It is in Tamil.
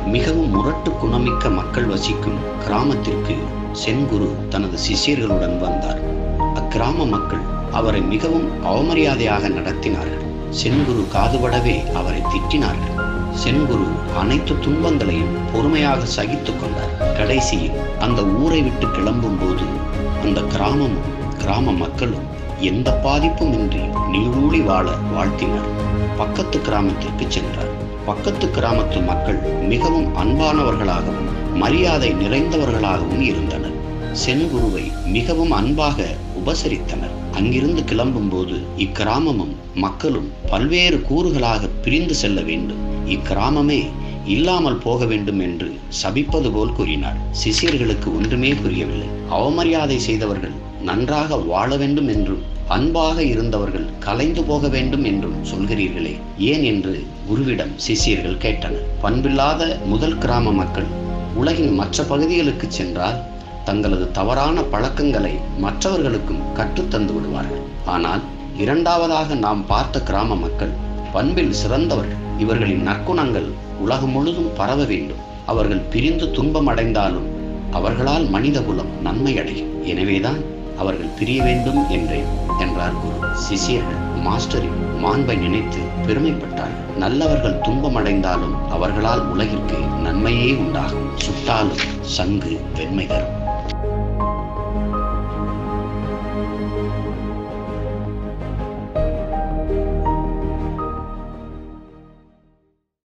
மிகவும் முரட்டு குணமிக்க மக்கள் வசிக்கும் கிராமத்திற்கு சென்குரு தனது சிஷ்யர்களுடன் வந்தார் அக்கிராம மக்கள் அவரை மிகவும் அவமரியாதையாக நடத்தினார்கள் சென்குரு காதுபடவே அவரை திட்டினார்கள் சென்குரு அனைத்து துன்பங்களையும் பொறுமையாக சகித்துக் கொண்டார் கடைசியில் அந்த ஊரை விட்டு கிளம்பும் போது அந்த கிராமமும் கிராம மக்களும் எந்த பாதிப்பும் இன்றி நீடூழி வாழ வாழ்த்தினர் பக்கத்து கிராமத்திற்கு சென்றார் பக்கத்து கிராமத்து மக்கள் மிகவும் அன்பானவர்களாகவும் மரியாதை நிறைந்தவர்களாகவும் இருந்தனர் சென்குருவை மிகவும் அன்பாக உபசரித்தனர் அங்கிருந்து கிளம்பும்போது இக்கிராமமும் மக்களும் பல்வேறு கூறுகளாக பிரிந்து செல்ல வேண்டும் இக்கிராமமே இல்லாமல் போக வேண்டும் என்று சபிப்பது போல் கூறினார் சிஷியர்களுக்கு ஒன்றுமே புரியவில்லை அவமரியாதை செய்தவர்கள் நன்றாக வாழ வேண்டும் என்றும் அன்பாக இருந்தவர்கள் கலைந்து போக வேண்டும் என்றும் சொல்கிறீர்களே ஏன் என்று குருவிடம் சிஷியர்கள் கேட்டனர் பண்பில்லாத முதல் கிராம மக்கள் உலகின் மற்ற பகுதிகளுக்கு சென்றால் தங்களது தவறான பழக்கங்களை மற்றவர்களுக்கும் கற்றுத்தந்து விடுவார்கள் ஆனால் இரண்டாவதாக நாம் பார்த்த கிராம மக்கள் பண்பில் சிறந்தவர்கள் இவர்களின் நற்குணங்கள் உலகம் முழுதும் பரவ வேண்டும் அவர்கள் பிரிந்து துன்பம் அடைந்தாலும் அவர்களால் மனிதகுலம் நன்மை அடையும் எனவேதான் அவர்கள் பிரிய வேண்டும் என்றேன் என்றார் குரு சிஷியர்கள் மாஸ்டரின் மாண்பை நினைத்து பெருமைப்பட்டார்கள் நல்லவர்கள் துன்பம் அடைந்தாலும் அவர்களால் உலகிற்கு நன்மையே உண்டாகும் சுட்டாலும் சங்கு வெண்மை தரும்